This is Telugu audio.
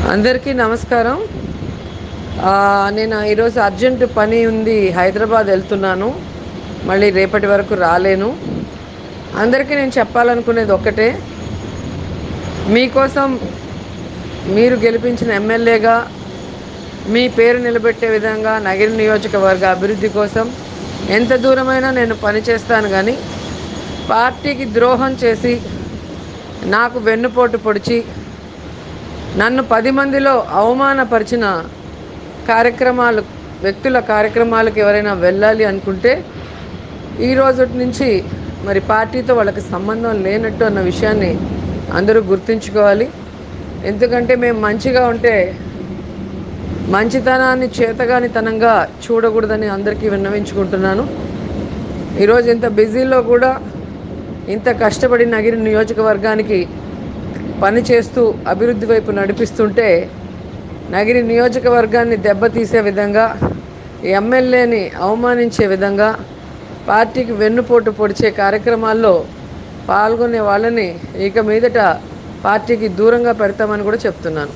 అందరికీ నమస్కారం ఆ, నేను ఈరోజు అర్జెంట్ పని ఉంది హైదరాబాద్ వెళ్తున్నాను మళ్ళీ రేపటి వరకు రాలేను అందరికీ నేను చెప్పాలనుకునేది ఒక్కటే మీకోసం మీరు గెలిపించిన ఎమ్మెల్యేగా మీ పేరు నిలబెట్టే విధంగా నగిరి నియోజకవర్గ అభివృద్ధి కోసం ఎంత దూరమైనా నేను పనిచేస్తాను కానీ పార్టీకి ద్రోహం చేసి నాకు వెన్నుపోటు పొడిచి నన్ను పది మందిలో అవమానపరిచిన కార్యక్రమాలు వ్యక్తుల కార్యక్రమాలకు ఎవరైనా వెళ్ళాలి అనుకుంటే ఈ రోజు నుంచి మరి పార్టీతో వాళ్ళకి సంబంధం లేనట్టు అన్న విషయాన్ని అందరూ గుర్తుంచుకోవాలి ఎందుకంటే మేము మంచిగా ఉంటే మంచితనాన్ని చేతగానితనంగా చూడకూడదని అందరికీ విన్నవించుకుంటున్నాను ఈరోజు ఇంత బిజీలో కూడా ఇంత కష్టపడి నగిరి నియోజకవర్గానికి పని చేస్తూ అభివృద్ధి వైపు నడిపిస్తుంటే నగిరి నియోజకవర్గాన్ని దెబ్బతీసే విధంగా ఎమ్మెల్యేని అవమానించే విధంగా పార్టీకి వెన్నుపోటు పొడిచే కార్యక్రమాల్లో పాల్గొనే వాళ్ళని ఇక మీదట పార్టీకి దూరంగా పెడతామని కూడా చెప్తున్నాను